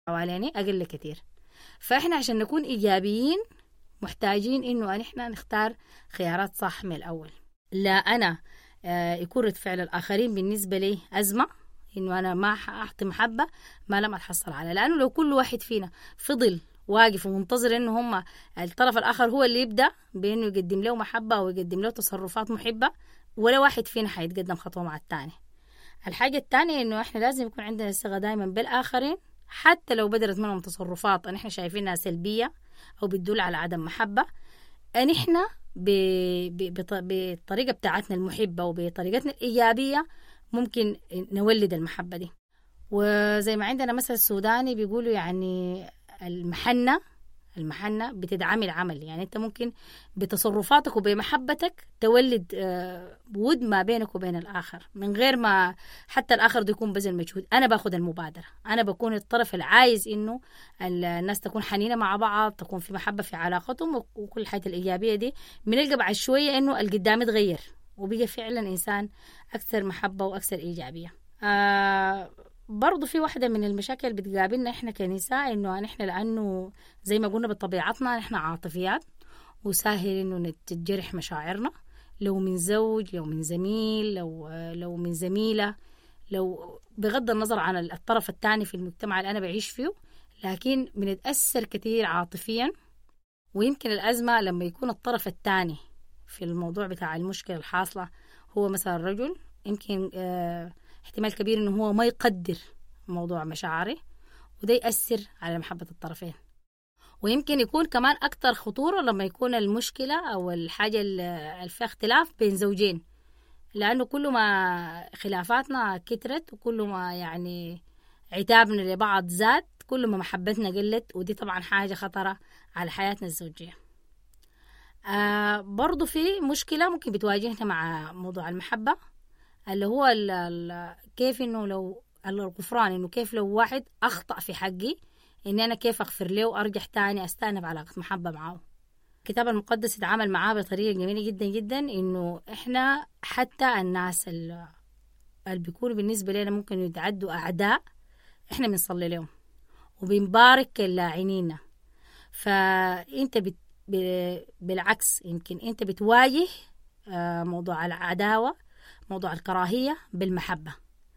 حواليني أقل كتير فإحنا عشان نكون إيجابيين محتاجين إنه نحن نختار خيارات صح من الأول لا أنا آه، يكون رد فعل الآخرين بالنسبة لي أزمة إنه أنا ما أعطي محبة ما لم أتحصل على لأنه لو كل واحد فينا فضل واقف ومنتظر انه هم الطرف الاخر هو اللي يبدا بانه يقدم له محبه او يقدم له تصرفات محبه ولا واحد فينا حيتقدم خطوه مع الثاني الحاجه الثانيه انه احنا لازم يكون عندنا ثقه دائما بالاخرين حتى لو بدرت منهم تصرفات نحن شايفينها سلبيه او بتدل على عدم محبه نحن بالطريقه بتاعتنا المحبه وبطريقتنا الايجابيه ممكن نولد المحبه دي وزي ما عندنا مثل السوداني بيقولوا يعني المحنة المحنة بتدعم العمل يعني أنت ممكن بتصرفاتك وبمحبتك تولد آه، ود ما بينك وبين الآخر من غير ما حتى الآخر ده يكون بذل مجهود أنا باخذ المبادرة أنا بكون الطرف العايز إنه الناس تكون حنينة مع بعض تكون في محبة في علاقتهم وكل الحاجات الإيجابية دي بنلقى بعد شوية إنه القدام يتغير وبقى فعلا إنسان أكثر محبة وأكثر إيجابية آه برضو في واحدة من المشاكل اللي بتقابلنا احنا كنساء انه نحن لانه زي ما قلنا بطبيعتنا نحن عاطفيات وسهل انه نتجرح مشاعرنا لو من زوج لو من زميل لو لو من زميلة لو بغض النظر عن الطرف الثاني في المجتمع اللي انا بعيش فيه لكن بنتأثر كثير عاطفيا ويمكن الأزمة لما يكون الطرف الثاني في الموضوع بتاع المشكلة الحاصلة هو مثلا رجل يمكن آه احتمال كبير انه هو ما يقدر موضوع مشاعري وده يأثر على محبة الطرفين ويمكن يكون كمان أكثر خطورة لما يكون المشكلة أو الحاجة اللي فيها اختلاف بين زوجين لأنه كل ما خلافاتنا كترت وكل ما يعني عتابنا لبعض زاد كل ما محبتنا قلت ودي طبعا حاجة خطرة على حياتنا الزوجية آه برضو في مشكلة ممكن بتواجهنا مع موضوع المحبة اللي هو ال ال كيف انه لو الغفران انه كيف لو واحد اخطا في حقي اني انا كيف اغفر له وارجع تاني استأنف علاقه محبه معاه الكتاب المقدس يتعامل معاه بطريقه جميله جدا جدا انه احنا حتى الناس اللي بيكونوا بالنسبه لنا ممكن يتعدوا اعداء احنا بنصلي لهم وبنبارك اللاعنين فانت بت بالعكس يمكن انت بتواجه آه، موضوع العداوه موضوع الكراهية بالمحبة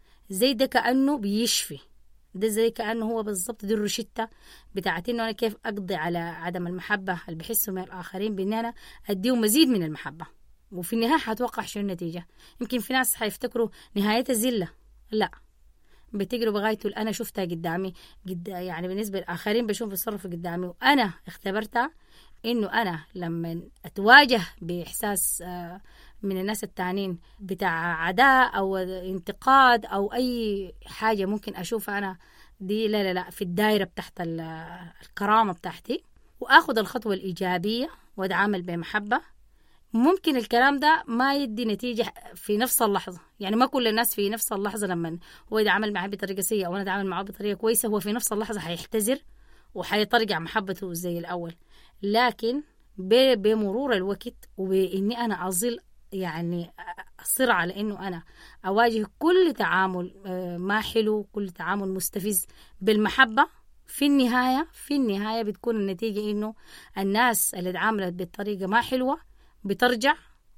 زي ده كأنه بيشفي ده زي كأنه هو بالضبط دي الروشتة بتاعت إنه أنا كيف أقضي على عدم المحبة اللي بحسه من الآخرين بإن أنا أديهم مزيد من المحبة وفي النهاية حتوقع شو النتيجة يمكن في ناس حيفتكروا نهاية الزلة لا بتجروا بغايته اللي أنا شفتها قدامي قد يعني بالنسبة للآخرين بشوف بيتصرفوا قدامي وأنا اختبرتها إنه أنا لما أتواجه بإحساس آه من الناس التانيين بتاع عداء أو انتقاد أو أي حاجة ممكن أشوفها أنا دي لا لا لا في الدايرة بتاعت الكرامة بتاعتي وآخذ الخطوة الإيجابية وأتعامل بمحبة ممكن الكلام ده ما يدي نتيجة في نفس اللحظة يعني ما كل الناس في نفس اللحظة لما هو يتعامل معي بطريقة سيئة وأنا أتعامل معه بطريقة كويسة هو في نفس اللحظة حيحتزر وحيترجع محبته زي الأول لكن بمرور الوقت وبإني أنا أظل يعني أصر على إنه أنا أواجه كل تعامل آه، ما حلو كل تعامل مستفز بالمحبة في النهاية في النهاية بتكون النتيجة إنه الناس اللي اتعاملت بطريقة ما حلوة بترجع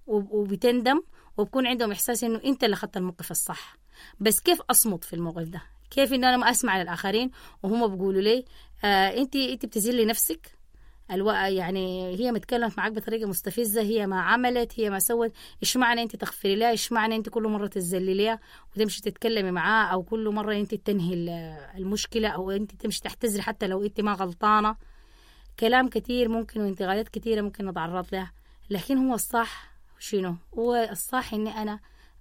وبتندم وبكون عندهم إحساس إنه أنت اللي أخذت الموقف الصح بس كيف أصمت في الموقف ده كيف إنه أنا ما أسمع للآخرين وهم بيقولوا لي آه أنت أنت بتزلي نفسك الو... يعني هي متكلمت معاك بطريقه مستفزه هي ما عملت هي ما سوت ايش معنى انت تغفري لها ايش معنى انت كل مره تذلليها وتمشي تتكلمي معاه او كل مره انت تنهي المشكله او انت تمشي تعتذري حتى لو انت ما غلطانه كلام كثير ممكن وانتقادات كثيره ممكن نتعرض لها لكن هو الصح شنو هو الصح اني انا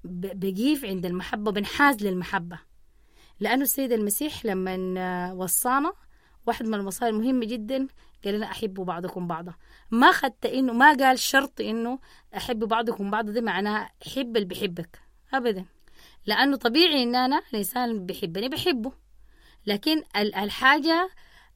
بقيف عند المحبه بنحاز للمحبه لانه السيد المسيح لما وصانا واحد من المصائر المهمة جدا قال لنا أحبوا بعضكم بعضا ما خدت إنه ما قال شرط إنه أحبوا بعضكم بعضا ده معناها حب اللي بيحبك أبدا لأنه طبيعي إن أنا الإنسان اللي بيحبني بحبه لكن الحاجة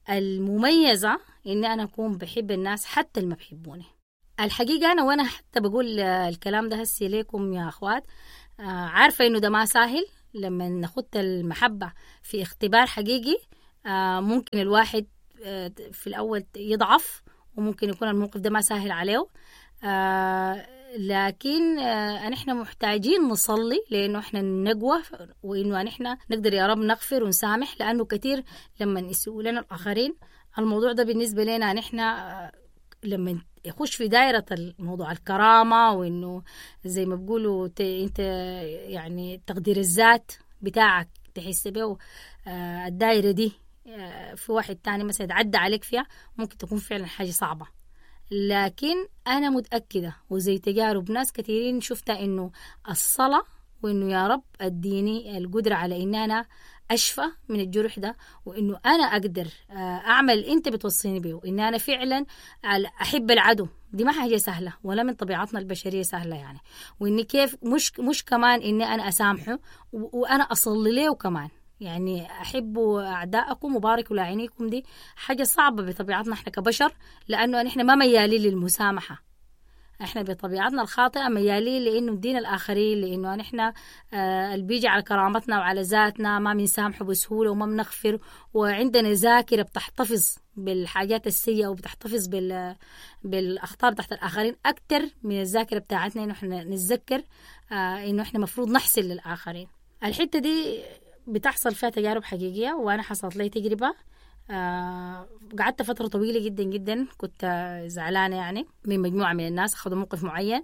المميزة إني أنا أكون بحب الناس حتى اللي ما بيحبوني الحقيقة أنا وأنا حتى بقول الكلام ده هسي ليكم يا أخوات آه، عارفة إنه ده ما سهل لما نخط المحبة في اختبار حقيقي آه ممكن الواحد آه في الأول يضعف وممكن يكون الموقف ده ما سهل عليه آه لكن آه نحن محتاجين نصلي لانه احنا نقوى وانه نحن نقدر يا رب نغفر ونسامح لانه كثير لما يسووا لنا الاخرين الموضوع ده بالنسبه لنا نحن آه لما يخش في دائرة الموضوع الكرامة وإنه زي ما بيقولوا أنت يعني تقدير الذات بتاعك تحس به آه الدائرة دي آه في واحد تاني مثلا يتعدى عليك فيها ممكن تكون فعلا حاجة صعبة لكن أنا متأكدة وزي تجارب ناس كثيرين شفتها إنه الصلاة وإنه يا رب أديني القدرة على إن أنا أشفى من الجرح ده وإنه أنا أقدر أعمل اللي أنت بتوصيني به وإن أنا فعلا أحب العدو دي ما حاجة سهلة ولا من طبيعتنا البشرية سهلة يعني وإني كيف مش مش كمان إني أنا أسامحه وأنا أصلي له كمان يعني أحبوا أعداءكم وباركوا لاعينيكم دي حاجة صعبة بطبيعتنا إحنا كبشر لأنه إحنا ما ميالين للمسامحة احنا بطبيعتنا الخاطئه ميالين لانه ندين الاخرين لانه نحن آه اللي بيجي على كرامتنا وعلى ذاتنا ما بنسامحه بسهوله وما بنغفر وعندنا ذاكره بتحتفظ بالحاجات السيئه وبتحتفظ بال بالاخطاء بتاعت الاخرين اكثر من الذاكره بتاعتنا انه احنا نتذكر آه انه احنا المفروض نحسن للاخرين الحته دي بتحصل فيها تجارب حقيقيه وانا حصلت لي تجربه آه قعدت فترة طويلة جدا جدا كنت زعلانة يعني من مجموعة من الناس أخذوا موقف معين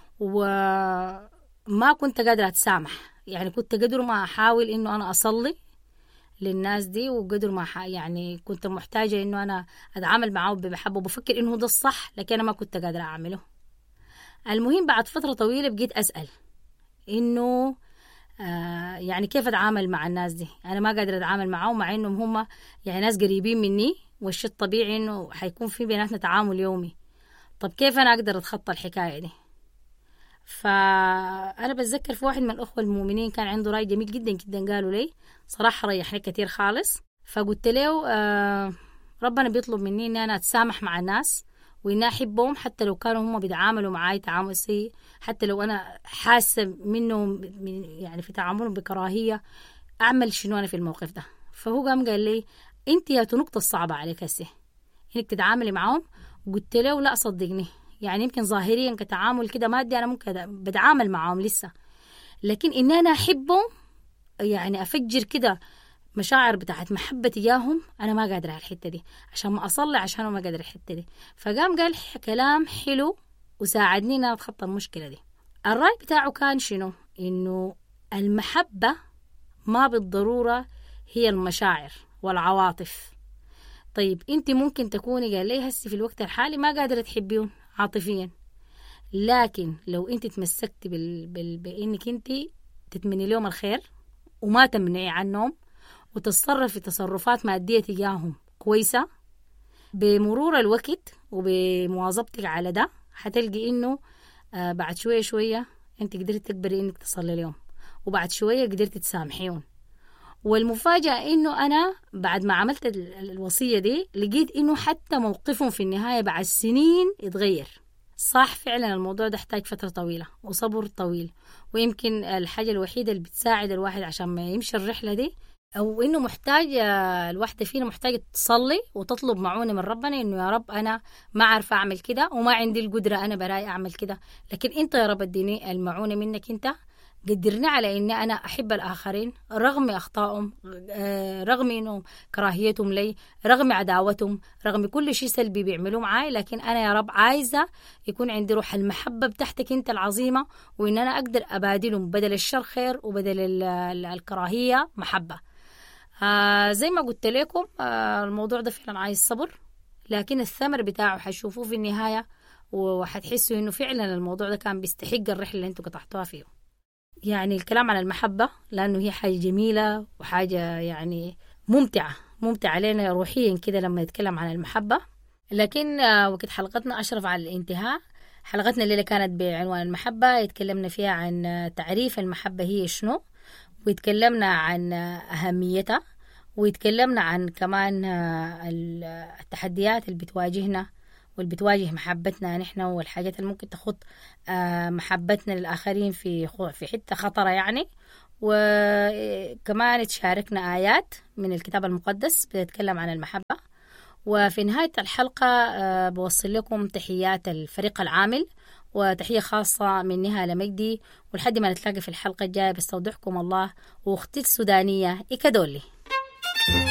وما كنت قادرة أتسامح يعني كنت قدر ما أحاول إنه أنا أصلي للناس دي وقدر ما يعني كنت محتاجة إنه أنا أتعامل معاهم بمحبة وبفكر إنه ده الصح لكن أنا ما كنت قادرة أعمله المهم بعد فترة طويلة بقيت أسأل إنه آه يعني كيف اتعامل مع الناس دي انا ما قادره اتعامل معاهم مع انهم هم يعني ناس قريبين مني والشيء الطبيعي انه حيكون في بيناتنا تعامل يومي طب كيف انا اقدر اتخطى الحكايه دي فانا بتذكر في واحد من الاخوه المؤمنين كان عنده راي جميل جدا جدا قالوا لي صراحه ريحني كثير خالص فقلت له آه ربنا بيطلب مني اني انا اتسامح مع الناس وإني أحبهم حتى لو كانوا هم بيتعاملوا معاي تعامل سيء حتى لو أنا حاسة منهم يعني في تعاملهم بكراهية أعمل شنو أنا في الموقف ده فهو قام قال لي أنت يا النقطة الصعبة عليك هسه إنك تتعاملي معاهم قلت له لا صدقني يعني يمكن ظاهريا كتعامل كده مادي أنا ممكن بتعامل معاهم لسه لكن إن أنا أحبهم يعني أفجر كده مشاعر بتاعت محبة تجاههم أنا ما قادرة على الحتة دي عشان ما أصلي عشان ما قادرة الحتة دي فقام قال كلام حلو وساعدني إن أتخطى المشكلة دي الرأي بتاعه كان شنو إنه المحبة ما بالضرورة هي المشاعر والعواطف طيب انت ممكن تكوني قال لي هسي في الوقت الحالي ما قادرة تحبيهم عاطفيا لكن لو انت تمسكتي بال... بال... بانك انت تتمني لهم الخير وما تمنعي عنهم وتتصرفي تصرفات مادية تجاههم كويسة بمرور الوقت وبمواظبتك على ده حتلقي انه آه بعد شوية شوية انت قدرتي تكبري انك تصلي لهم وبعد شوية قدرتي تسامحيهم والمفاجأة إنه أنا بعد ما عملت الوصية دي لقيت إنه حتى موقفهم في النهاية بعد سنين يتغير صح فعلا الموضوع ده يحتاج فترة طويلة وصبر طويل ويمكن الحاجة الوحيدة اللي بتساعد الواحد عشان ما يمشي الرحلة دي أو إنه محتاج الواحدة فينا محتاجة تصلي وتطلب معونة من ربنا إنه يا رب أنا ما عارفة أعمل كده وما عندي القدرة أنا براي أعمل كده لكن أنت يا رب اديني المعونة منك أنت قدرني على اني انا احب الاخرين رغم اخطائهم رغم انهم كراهيتهم لي رغم عداوتهم رغم كل شيء سلبي بيعملوه معاي لكن انا يا رب عايزه يكون عندي روح المحبه بتاعتك انت العظيمه وان انا اقدر ابادلهم بدل الشر خير وبدل الكراهيه محبه آه زي ما قلت لكم آه الموضوع ده فعلا عايز صبر لكن الثمر بتاعه حتشوفوه في النهايه وحتحسوا انه فعلا الموضوع ده كان بيستحق الرحله اللي انتوا قطعتوها فيه يعني الكلام عن المحبة لأنه هي حاجة جميلة وحاجة يعني ممتعة ممتعة علينا روحيا كده لما نتكلم عن المحبة لكن وقت حلقتنا أشرف على الانتهاء حلقتنا الليلة كانت بعنوان المحبة يتكلمنا فيها عن تعريف المحبة هي شنو ويتكلمنا عن أهميتها ويتكلمنا عن كمان التحديات اللي بتواجهنا واللي بتواجه محبتنا نحن والحاجات اللي ممكن تخط محبتنا للآخرين في في حتة خطرة يعني وكمان تشاركنا آيات من الكتاب المقدس بتتكلم عن المحبة وفي نهاية الحلقة آه، بوصل لكم تحيات الفريق العامل وتحية خاصة من نهى مجدي ولحد ما نتلاقى في الحلقة الجاية بستودعكم الله وأختي السودانية إيكادولي